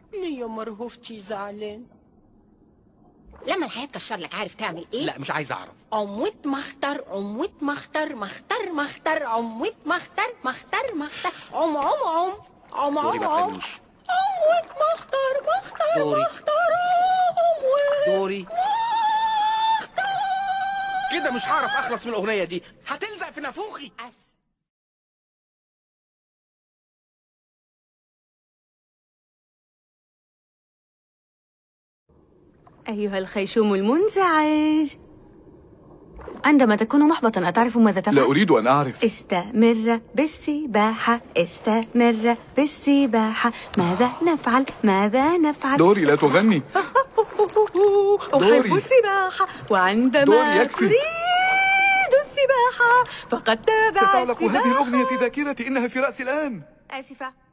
ليه يا مرهوفتي زعلان لما الحياة تكشر لك عارف تعمل ايه؟ لا مش عايز اعرف عموت مختر عموت مختر مختر مختر عموت مختر مختر مختر عم عم عم عم دوري عم ما عم تغنيش عموت مختر مختر دوري. مختر عموت دوري كده مش هعرف اخلص من الاغنيه دي هتلزق في نافوخي اسف أيها الخيشوم المنزعج عندما تكون محبطا أتعرف ماذا تفعل؟ لا أريد أن أعرف استمر بالسباحة استمر بالسباحة ماذا نفعل ماذا نفعل دوري لا تغني أحب دوري. السباحة وعندما دوري يكفي. أريد السباحة فقد تابع ستعلق السباحة هذه الأغنية في ذاكرتي إنها في رأسي الآن آسفة